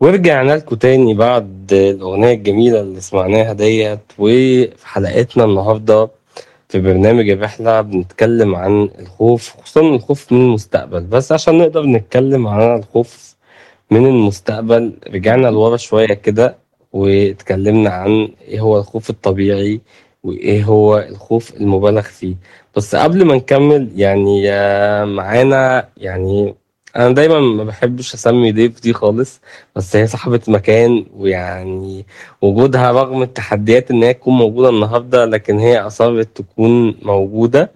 ورجعنا لكم تاني بعد الأغنية الجميلة اللي سمعناها ديت وفي حلقتنا النهاردة في برنامج الرحلة بنتكلم عن الخوف خصوصا الخوف من المستقبل بس عشان نقدر نتكلم عن الخوف من المستقبل رجعنا لورا شوية كده واتكلمنا عن ايه هو الخوف الطبيعي وايه هو الخوف المبالغ فيه بس قبل ما نكمل يعني آه، معانا يعني انا دايما ما بحبش اسمي ضيف دي خالص بس هي صاحبة مكان ويعني وجودها رغم التحديات ان هي تكون موجودة النهاردة لكن هي اصرت تكون موجودة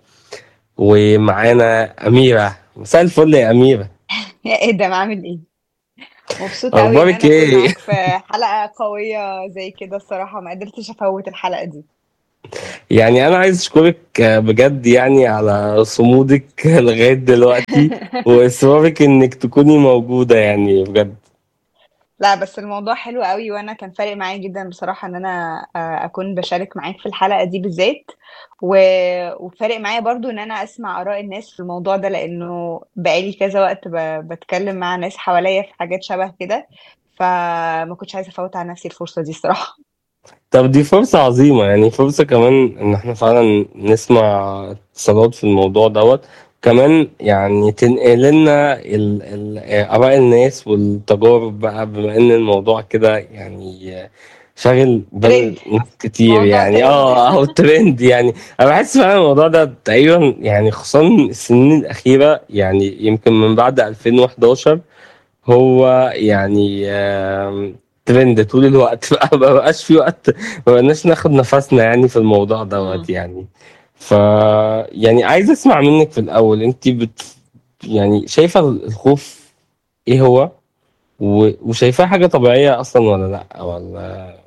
ومعانا اميرة مساء الفل يا اميرة يا ادم عامل ايه مبسوطه قوي ان اخبارك انا اكون ايه معاك في حلقه قويه زي كده الصراحه ما قدرتش افوت الحلقه دي يعني انا عايز اشكرك بجد يعني على صمودك لغاية دلوقتي واصرارك انك تكوني موجودة يعني بجد لا بس الموضوع حلو قوي وانا كان فارق معايا جدا بصراحه ان انا آه، اكون بشارك معاك في الحلقه دي بالذات و... وفارق معايا برضو ان انا اسمع اراء الناس في الموضوع ده لانه بقالي كذا وقت ب... بتكلم مع ناس حواليا في حاجات شبه كده فما كنتش عايزه افوت على نفسي الفرصه دي الصراحه طب دي فرصة عظيمة يعني فرصة كمان إن إحنا فعلا نسمع اتصالات في الموضوع دوت كمان يعني تنقل لنا ال- ال- آراء الناس والتجارب بقى بما إن الموضوع كده يعني شاغل بال ترند ناس كتير موضوع يعني ترند اه او ترند يعني انا بحس فعلا الموضوع ده تقريبا يعني خصوصا السنين الأخيرة يعني يمكن من بعد 2011 هو يعني آم، ترند طول الوقت بقى ما بقاش في وقت ما بقناش ناخد نفسنا يعني في الموضوع دوت مم. يعني ف يعني عايز اسمع منك في الاول انت بت يعني شايفة الخوف ايه هو و... وشايفاه حاجة طبيعية اصلا ولا لا ولا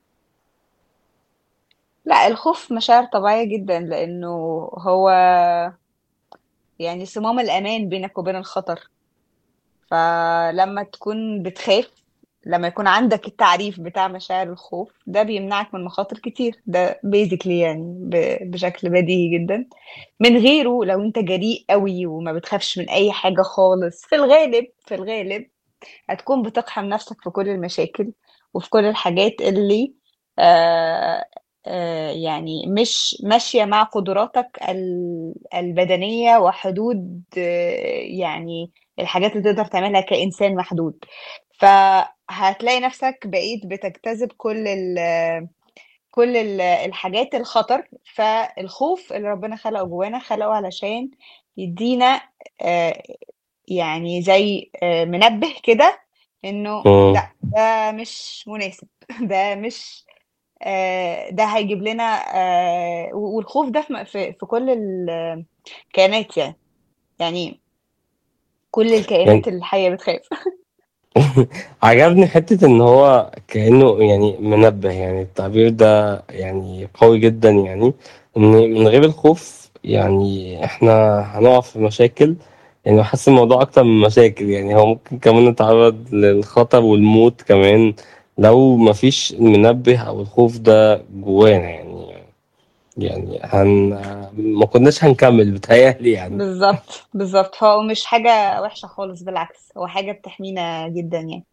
لا الخوف مشاعر طبيعيه جدا لانه هو يعني صمام الامان بينك وبين الخطر فلما تكون بتخاف لما يكون عندك التعريف بتاع مشاعر الخوف ده بيمنعك من مخاطر كتير ده بيزيكلي يعني ب- بشكل بديهي جدا من غيره لو انت جريء قوي وما بتخافش من اي حاجة خالص في الغالب في الغالب هتكون بتقحم نفسك في كل المشاكل وفي كل الحاجات اللي آه آه يعني مش ماشية مع قدراتك ال- البدنية وحدود آه يعني الحاجات اللي تقدر تعملها كإنسان محدود فهتلاقي نفسك بقيت بتجتذب كل ال كل ال- الحاجات الخطر فالخوف اللي ربنا خلقه جوانا خلقه علشان يدينا آه، يعني زي آه، منبه كده انه مم. لا ده مش مناسب ده مش آه، ده هيجيب لنا آه، والخوف ده في في في كل الكائنات يعني يعني كل يعني الكائنات الحية بتخاف عجبني حتة إن هو كأنه يعني منبه يعني التعبير ده يعني قوي جدا يعني إن من غير الخوف يعني إحنا هنقع في مشاكل يعني بحس الموضوع أكتر من مشاكل يعني هو ممكن كمان نتعرض للخطر والموت كمان لو مفيش المنبه أو الخوف ده جوانا يعني يعني هن ما كناش هنكمل بتهيألي يعني بالظبط بالظبط هو مش حاجة وحشة خالص بالعكس هو حاجة بتحمينا جدا يعني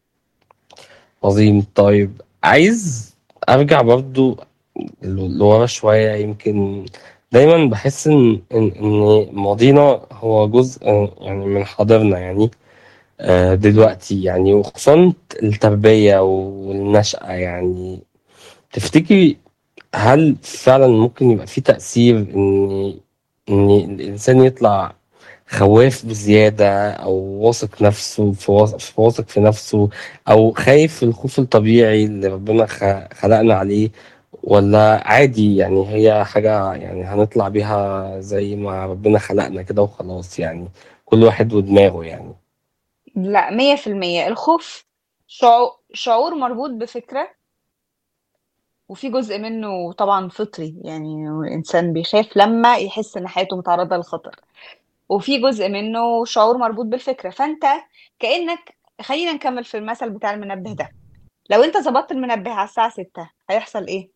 عظيم طيب عايز أرجع برضو ل- لورا شوية يمكن دايما بحس إن إن إن ماضينا هو جزء آه، يعني من حاضرنا يعني آه، مم. دلوقتي يعني وخصوصا التربية والنشأة يعني تفتكري هل فعلا ممكن يبقى في تأثير إن إن الإنسان يطلع خواف بزيادة أو واثق نفسه في واثق في واثق في نفسه أو خايف الخوف الطبيعي اللي ربنا خ- خلقنا عليه ولا عادي يعني هي حاجة يعني هنطلع بيها زي ما ربنا خلقنا كده وخلاص يعني كل واحد ودماغه يعني لا مية في المية الخوف شعور, شعور مربوط بفكرة وفي جزء منه طبعا فطري يعني الإنسان بيخاف لما يحس إن حياته متعرضة للخطر وفي جزء منه شعور مربوط بالفكرة فأنت كأنك خلينا نكمل في المثل بتاع المنبه ده لو أنت ظبطت المنبه على الساعة ستة هيحصل إيه؟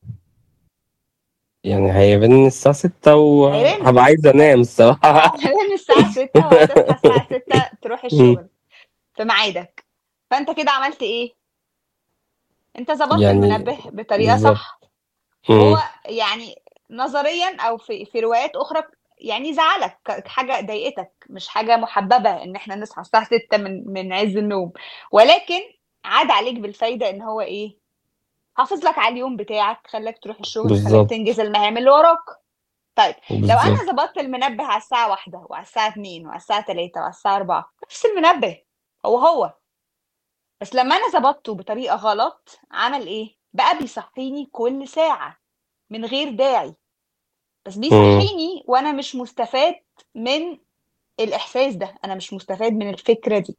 يعني هيبان الساعة ستة هيرن وهبقى عايز أنام الصراحة هيرن الساعة ستة وهتصحى الساعة ستة تروح الشغل في ميعادك فانت كده عملت ايه انت ظبطت يعني المنبه بطريقه بالظبط صح مم. هو يعني نظريا او في في روايات اخرى يعني زعلك ك- حاجه ضايقتك مش حاجه محببه ان احنا نصحى الساعه 6 من من عز النوم ولكن عاد عليك بالفايده ان هو ايه حافظ لك على اليوم بتاعك خلاك تروح الشغل خلاك بالظبط تنجز المهام اللي وراك طيب لو انا بالظبط ظبطت المنبه على الساعه واحدة وعلى الساعه 2 وعلى الساعه 3 وعلى الساعه 4 نفس المنبه هو هو بس لما انا ظبطته بطريقه غلط عمل ايه بقى بيصحيني كل ساعه من غير داعي بس مم. بيصحيني وانا مش مستفاد من الاحساس ده انا مش مستفاد من الفكره دي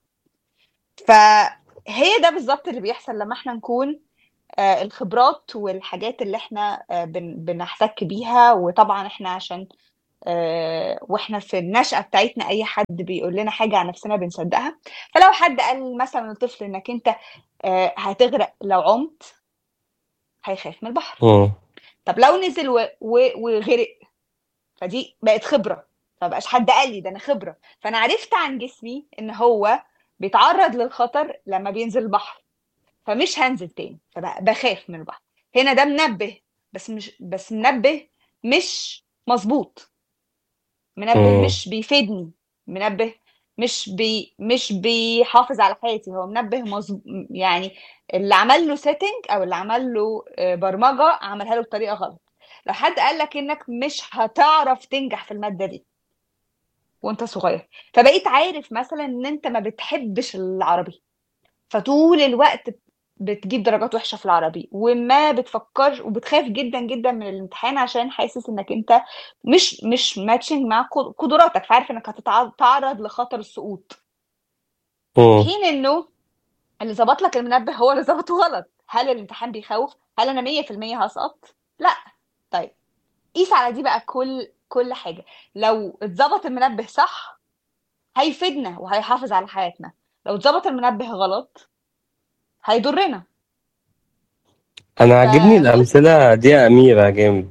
فهي ده بالظبط اللي بيحصل لما احنا نكون آه، الخبرات والحاجات اللي احنا آه، بن- بنحتك بيها وطبعا احنا عشان آه، واحنا في النشأة بتاعتنا اي حد بيقول لنا حاجة عن نفسنا بنصدقها فلو حد قال مثلا للطفل انك انت آه، هتغرق لو عمت هيخاف من البحر مم. طب لو نزل و- و- وغرق فدي بقت خبرة فبقاش حد قال لي ده انا خبرة فانا عرفت عن جسمي ان هو بيتعرض للخطر لما بينزل البحر فمش هنزل تاني فبخاف من البحر هنا ده منبه بس مش بس منبه مش مظبوط منبه مم. مش بيفيدني منبه مش بي مش بيحافظ على حياتي هو منبه مظب... يعني اللي عمل له سيتنج او اللي عمل له آه، برمجه عملها له بطريقه غلط لو حد قال لك انك مش هتعرف تنجح في الماده دي وانت صغير فبقيت عارف مثلا ان انت ما بتحبش العربي فطول الوقت بتجيب درجات وحشه في العربي وما بتفكرش وبتخاف جدا جدا من الامتحان عشان حاسس انك انت مش مش ماتشنج مع قد- قدراتك فعارف انك هتتعرض لخطر السقوط مم. حين انه اللي ظبط لك المنبه هو اللي ظبطه غلط هل الامتحان بيخوف هل انا 100% هسقط لا طيب قيس على دي بقى كل كل حاجه لو اتظبط المنبه صح هيفيدنا وهيحافظ على حياتنا لو اتظبط المنبه غلط هيضرنا انا عاجبني فبص الامثله دي يا اميره جامد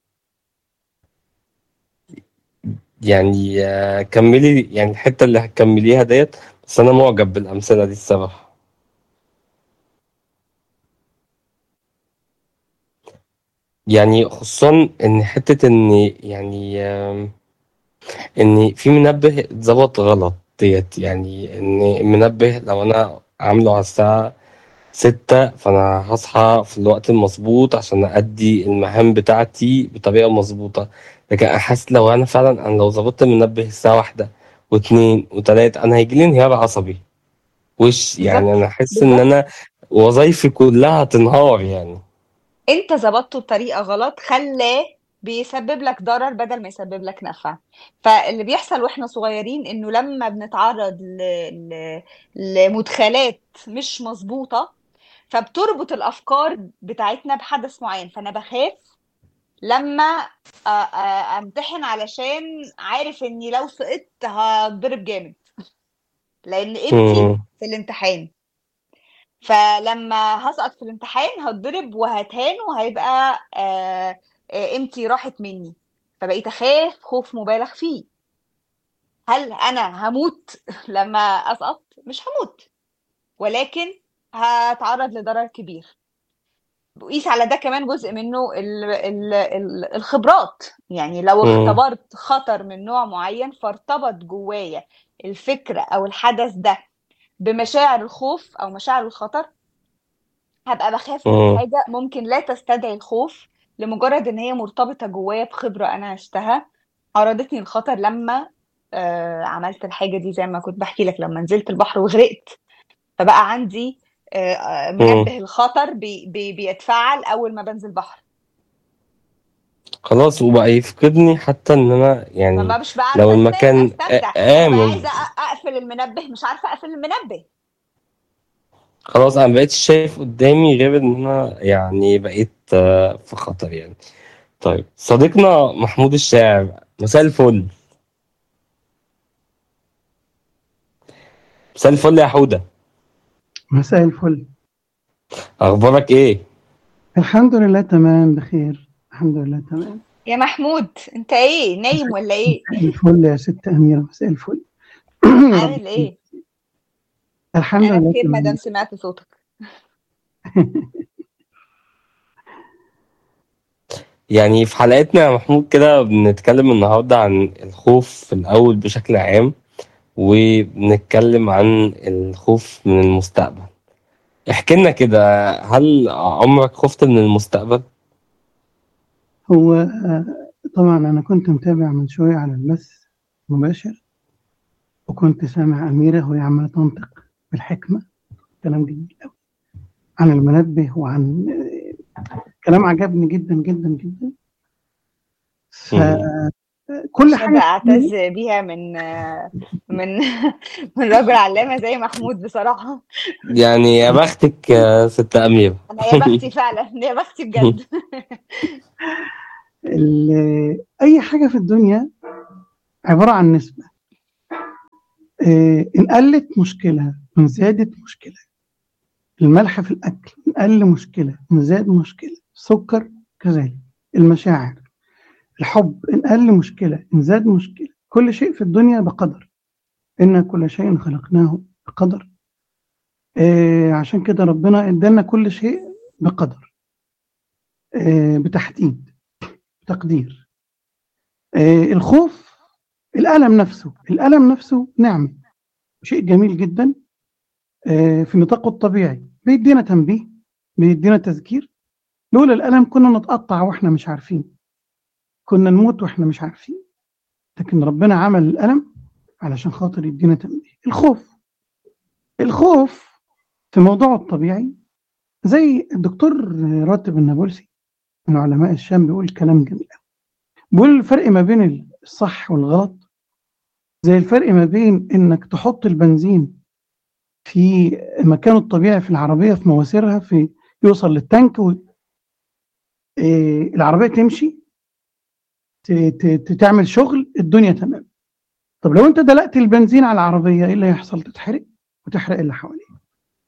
يعني آه، كملي يعني الحته اللي هتكمليها ديت بس انا معجب بالامثله دي الصراحه يعني خصوصا ان حته ان يعني آم، ان في منبه اتظبط غلط ديت يعني ان المنبه لو انا عامله على الساعه ستة فأنا هصحى في الوقت المظبوط عشان أدي المهام بتاعتي بطريقة مظبوطة لكن أنا حاسس لو أنا فعلا أنا لو ظبطت المنبه الساعة واحدة واتنين وتلاتة أنا هيجيلي انهيار عصبي وش يعني بالظبط أنا أحس إن بالظبط أنا وظايفي كلها هتنهار يعني انت ظبطته بطريقه غلط خلاه بيسبب لك ضرر بدل ما يسبب لك نفع فاللي بيحصل واحنا صغيرين انه لما بنتعرض ل... ل... لمدخلات مش مظبوطه فبتربط الافكار بتاعتنا بحدث معين فانا بخاف لما أ- أ- امتحن علشان عارف اني لو سقطت هتضرب جامد لان قيمتي مم. في الامتحان فلما هسقط في الامتحان هتضرب وهتهان وهيبقى آه، آه، قيمتي راحت مني فبقيت اخاف خوف مبالغ فيه هل انا هموت لما اسقط مش هموت ولكن هتعرض لضرر كبير وقيس على ده كمان جزء منه ال ال ال الخبرات يعني لو مم. اختبرت خطر من نوع معين فارتبط جوايا الفكرة او الحدث ده بمشاعر الخوف او مشاعر الخطر هبقى بخاف من مم. حاجة ممكن لا تستدعي الخوف لمجرد ان هي مرتبطة جوايا بخبرة انا عشتها عرضتني الخطر لما آه عملت الحاجة دي زي ما كنت بحكي لك لما نزلت البحر وغرقت فبقى عندي آه آه، مم. منبه الخطر بي بي بيتفعل اول ما بنزل بحر خلاص وبقى يفقدني حتى إن أنا فما يعني مش بعرف لو أست- المكان استمتع آ- انا بقى آمن عايزة أ- اقفل المنبه مش عارفة اقفل المنبه خلاص أنا مبقتش شايف قدامي غير إن أنا يعني بقيت آه، في خطر يعني طيب صديقنا محمود الشاعر مساء الفل مساء الفل يا حودة مساء الفل أخبارك إيه؟ الحمد لله تمام بخير الحمد لله تمام يا محمود انت ايه نايم ولا ايه مساء الفل يا ست أميرة مساء الفل يا رب عامل ايه الحمد انا لله بخير تمام مادام سمعت صوتك يعني في حلقتنا يا محمود كده بنتكلم النهارده عن الخوف في الأول بشكل عام وبنتكلم عن الخوف من المستقبل احكي لنا كده هل عمرك خفت من المستقبل؟ هو آه، طبعا أنا كنت متابع من شوية على البث مباشر وكنت سامع أميرة وهي عمالة تنطق بالحكمة كلام جميل أوي عن المنبه وعن آه، كلام عجبني جدا جدا جدا فكل أحب حاجة أعتز بيها من من من رجل علامة زي محمود بصراحة يعني يا بختك يا ست أميرة أنا يا بختي فعلا يا بختي بجد ال- أي حاجة في الدنيا عبارة عن نسبة آه، إن قلت مشكلة إن زادت مشكلة الملح في الأكل إن قل مشكلة إن زاد مشكلة السكر كذلك المشاعر الحب إن قل مشكلة إن زاد مشكلة كل شيء في الدنيا بقدر إن كل شيء خلقناه بقدر آه، عشان كده ربنا ادانا كل شيء بقدر آه، بتحديد بتقدير آه، الخوف الألم نفسه الألم نفسه نعمة شيء جميل جدا آه، في نطاقه الطبيعي بيدينا تنبيه بيدينا تذكير لولا الألم كنا نتقطع وإحنا مش عارفين كنا نموت وإحنا مش عارفين لكن ربنا عمل الألم علشان خاطر يدينا تنبيه الخوف الخوف في موضوعه الطبيعي زي الدكتور راتب النابلسي من علماء الشام بيقول كلام جميل أوي. بيقول الفرق ما بين الصح والغلط زي الفرق ما بين انك تحط البنزين في مكانه الطبيعي في العربيه في مواسيرها في يوصل للتانك و... إيه العربيه تمشي ت... ت... ت- تعمل شغل الدنيا تمام طب لو انت دلقت البنزين على العربيه ايه اللي هيحصل تتحرق وتحرق اللي حواليها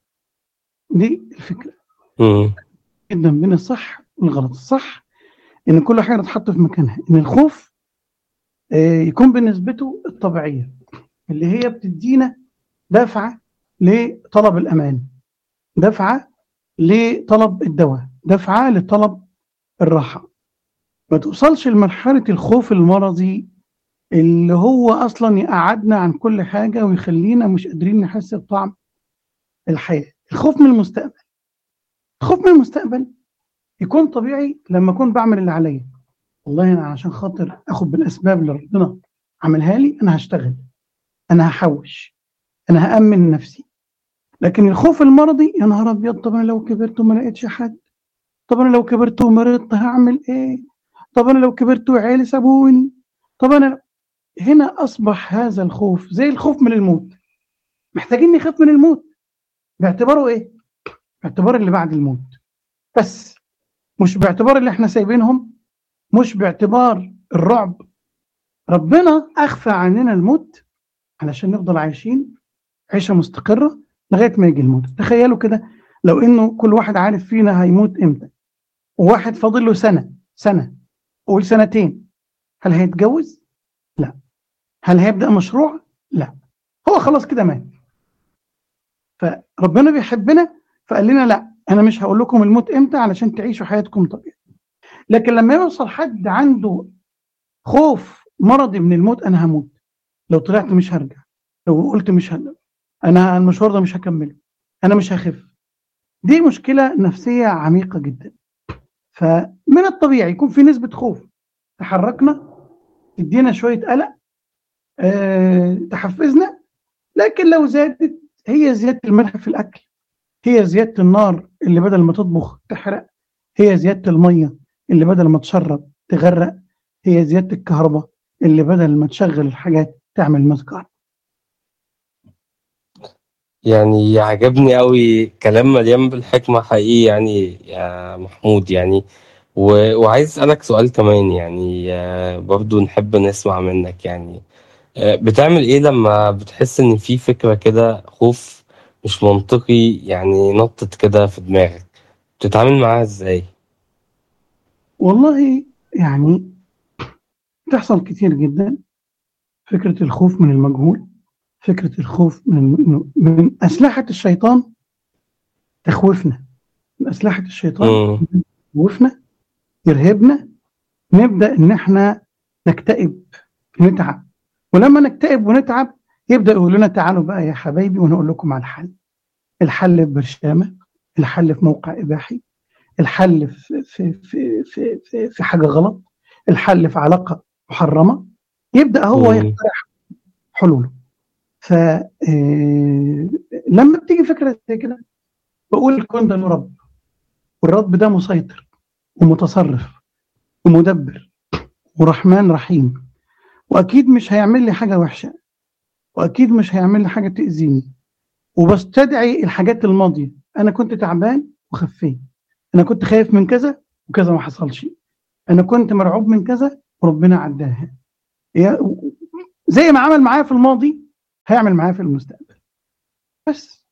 دي الفكره مم. جدا بين الصح والغلط الصح ان كل حاجه تتحط في مكانها ان الخوف آه، يكون بنسبته الطبيعيه اللي هي بتدينا دفعه لطلب الامان دفعه لطلب الدواء دفعه لطلب الراحه ما توصلش لمرحله الخوف المرضي اللي هو اصلا يقعدنا عن كل حاجه ويخلينا مش قادرين نحس بطعم الحياه الخوف من المستقبل الخوف من المستقبل يكون طبيعي لما اكون بعمل اللي عليا والله انا عشان خاطر اخد بالاسباب اللي ربنا عملها لي انا هشتغل انا هحوش انا هامن نفسي لكن الخوف المرضي يا نهار ابيض طب انا لو كبرت وما لقيتش حد طب انا لو كبرت ومرضت هعمل ايه طب انا لو كبرت وعيالي سابوني طب انا هنا اصبح هذا الخوف زي الخوف من الموت محتاجين نخاف من الموت باعتباره ايه باعتبار اللي بعد الموت بس مش باعتبار اللي احنا سايبينهم مش باعتبار الرعب ربنا اخفى عننا الموت علشان نفضل عايشين عيشه مستقره لغايه ما يجي الموت تخيلوا كده لو انه كل واحد عارف فينا هيموت امتى وواحد فاضل له سنه سنه قول سنتين هل هيتجوز لا هل هيبدا مشروع لا هو خلاص كده مات فربنا بيحبنا فقال لنا لا انا مش هقول لكم الموت امتى علشان تعيشوا حياتكم طبيعي لكن لما يوصل حد عنده خوف مرضي من الموت انا هموت لو طلعت مش هرجع لو قلت مش هرجع انا المشوار ده مش هكمله انا مش هخف دي مشكله نفسيه عميقه جدا فمن الطبيعي يكون في نسبه خوف تحركنا تدينا شويه قلق أه تحفزنا لكن لو زادت هي زياده الملح في الاكل هي زياده النار اللي بدل ما تطبخ تحرق هي زياده الميه اللي بدل ما تشرب تغرق هي زياده الكهرباء اللي بدل ما تشغل الحاجات تعمل مذكر يعني عجبني قوي كلام مليان بالحكمة حقيقي يعني يا محمود يعني و... وعايز أسألك سؤال كمان يعني آه، برضو نحب نسمع منك يعني آه، بتعمل إيه لما بتحس إن في فكرة كده خوف مش منطقي يعني نطت كده في دماغك بتتعامل معاها إزاي؟ والله يعني تحصل كتير جدا فكرة الخوف من المجهول فكرة الخوف من من- من أسلحة الشيطان تخوفنا من أسلحة الشيطان مم. يخوفنا يرهبنا نبدأ إن إحنا نكتئب نتعب ولما نكتئب ونتعب يبدأ يقول لنا تعالوا بقى يا حبايبي ونقول لكم على الحل الحل في برشامة الحل في موقع إباحي الحل في في في في في, في حاجة غلط الحل في علاقة محرمة يبدأ هو مم. يقترح حلوله ف آه، لما بتيجي فكرة زي كده بقول الكون ده له رب والرب ده مسيطر ومتصرف ومدبر ورحمن رحيم واكيد مش هيعمل لي حاجه وحشه واكيد مش هيعمل لي حاجه تاذيني وبستدعي الحاجات الماضيه انا كنت تعبان وخفيت انا كنت خايف من كذا وكذا ما حصلش انا كنت مرعوب من كذا وربنا عداها يا- زي ما عمل معايا في الماضي هيعمل معايا في المستقبل بس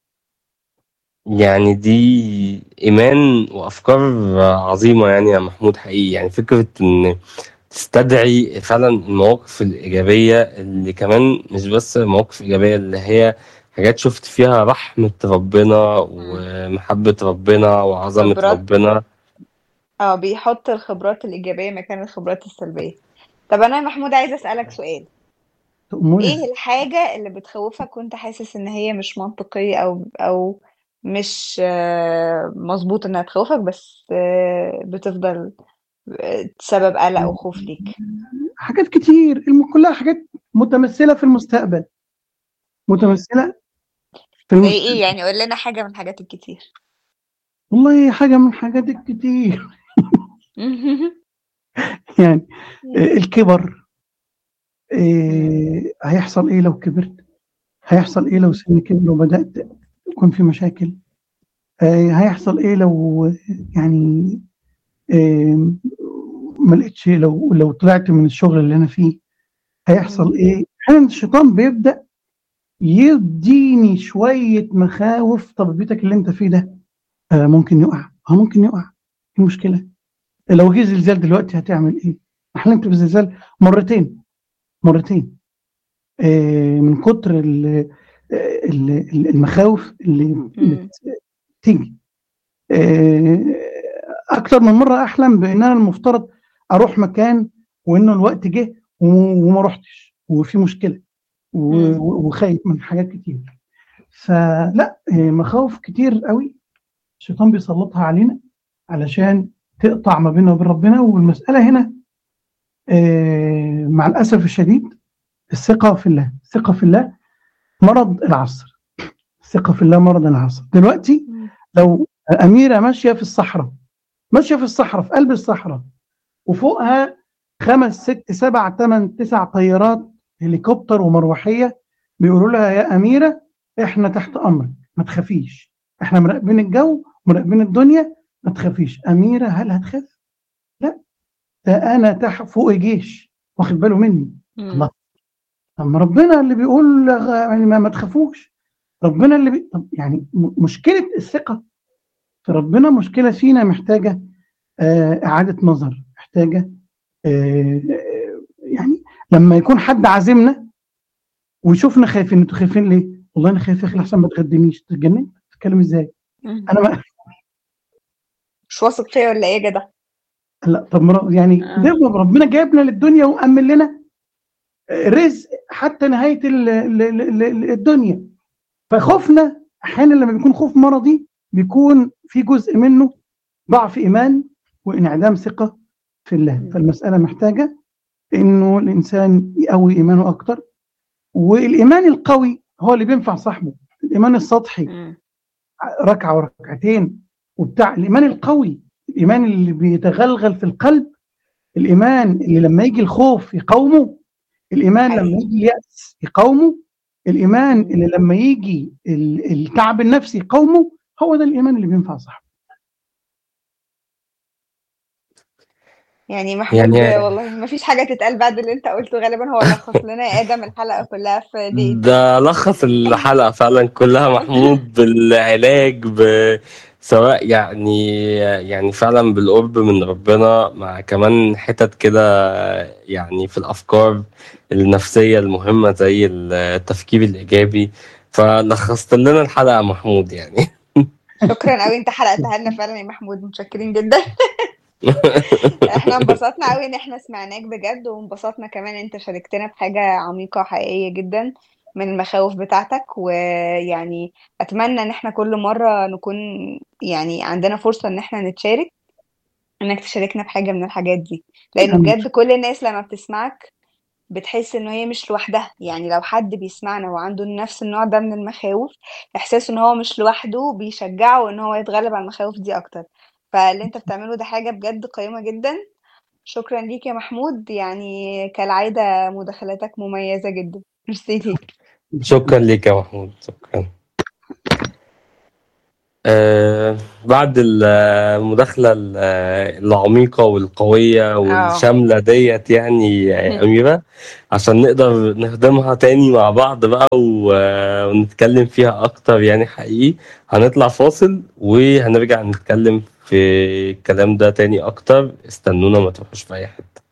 يعني دي إيمان وأفكار عظيمة يعني يا محمود حقيقي يعني فكرة إن تستدعي فعلا المواقف الإيجابية اللي كمان مش بس مواقف إيجابية اللي هي حاجات شفت فيها رحمة ربنا ومحبة ربنا وعظمة خبرات. ربنا اه بيحط الخبرات الإيجابية مكان الخبرات السلبية طب أنا يا محمود عايزة أسألك سؤال تأمري ايه الحاجة اللي بتخوفك وانت حاسس ان هي مش منطقية او او مش آه، مظبوط انها تخوفك بس آه، بتفضل آه، سبب قلق وخوف ليك حاجات كتير الم- كلها حاجات متمثله في المستقبل متمثله في زي المستقبل ايه يعني قول لنا حاجة من الحاجات الكتير والله حاجه من الحاجات الكتير يعني آه، الكبر آه، هيحصل ايه لو كبرت هيحصل ايه لو سني كبر وبدات يكون في مشاكل آه، هيحصل ايه لو يعني آه، ما لقيتش لو لو طلعت من الشغل اللي انا فيه هيحصل ايه احيانا الشيطان بيبدا يديني شويه مخاوف طب بيتك اللي انت فيه ده آه ممكن يقع اه ممكن يقع ايه المشكله لو جه زلزال دلوقتي هتعمل ايه حلمت بالزلزال مرتين مرتين آه من كتر ال- ال- ال- المخاوف اللي بت- بتيجي آه اكتر من مره احلم بان انا المفترض اروح مكان وانه الوقت جه و- وما رحتش وفي مشكله و- مم. و- وخايف من حاجات كتير فلا آه، مخاوف كتير قوي الشيطان بيسلطها علينا علشان تقطع ما بيننا وبين ربنا والمساله هنا آه، مع الاسف الشديد الثقه في الله الثقه في الله مرض العصر الثقه في الله مرض العصر دلوقتي لو اميره ماشيه في الصحراء ماشيه في الصحراء في قلب الصحراء وفوقها خمس ست سبع ثمان تسع طيارات هليكوبتر ومروحيه بيقولوا لها يا اميره احنا تحت امرك ما تخافيش احنا مراقبين الجو مراقبين الدنيا ما تخافيش اميره هل هتخاف؟ لا ده انا تحت فوق جيش واخد باله مني الله. طب ما ربنا اللي بيقول غ- يعني ما, ما تخافوش ربنا اللي بي... طب يعني م- مشكله الثقه في ربنا مشكله فينا محتاجه آه اعاده نظر محتاجه آه آه، يعني لما يكون حد عازمنا ويشوفنا خايفين انتوا خايفين ليه؟ والله انا خايف يا اخي احسن ما تغدنيش تتجنن تتكلم ازاي؟ انا ما مش واثق فيا ولا ايه يا جدع لا طب مرا- يعني آه. ده ربنا جايبنا للدنيا وامن لنا رزق حتى نهايه ال- ال- ال- ال- الدنيا فخوفنا احيانا لما بيكون خوف مرضي بيكون في جزء منه ضعف ايمان وانعدام ثقه في الله فالمساله محتاجه انه الانسان يقوي ايمانه اكتر والايمان القوي هو اللي بينفع صاحبه الايمان السطحي مم. ركعه وركعتين وبتاع الايمان القوي الايمان اللي بيتغلغل في القلب الايمان اللي لما يجي الخوف يقاومه الايمان حقيقي. لما يجي الياس يقاومه الايمان اللي لما يجي ال- التعب النفسي يقاومه هو ده الايمان اللي بينفع صاحبه يعني محمود يعني- والله ما فيش حاجة تتقال بعد اللي انت قلته غالبا هو لخص لنا يا ادم الحلقة كلها في دقيقتين ده لخص الحلقة فعلا كلها محمود بالعلاج ب... سواء يعني يعني فعلا بالقرب من ربنا مع كمان حتت كده يعني في الأفكار النفسية المهمة زي التفكير الإيجابي فلخصت لنا الحلقة يا محمود يعني شكرا قوي انت حرقتها لنا فعلا يا محمود متشكرين جدا احنا انبسطنا قوي ان احنا سمعناك بجد وانبسطنا كمان انت شاركتنا بحاجة عميقة وحقيقية جدا من المخاوف بتاعتك ويعني اتمنى ان احنا كل مرة نكون يعني عندنا فرصة ان احنا نتشارك انك تشاركنا بحاجة من الحاجات دي لانه بجد كل الناس لما بتسمعك بتحس انه هي مش لوحدها يعني لو حد بيسمعنا وعنده نفس النوع ده من المخاوف احساس ان هو مش لوحده بيشجعه ان هو يتغلب على المخاوف دي اكتر فاللي انت بتعمله ده حاجة بجد قيمة جدا شكرا ليك يا محمود يعني كالعادة مداخلاتك مميزة جدا ميرسي ليك شكرا ليك يا محمود شكرا آه بعد المداخلة ال- العميقة والقوية والشاملة ديت يعني يا أميرة عشان نقدر نخدمها تاني مع بعض بقى و- ونتكلم فيها أكتر يعني حقيقي هنطلع فاصل وهنرجع نتكلم في الكلام ده تاني أكتر استنونا ما تروحوش في أي حتة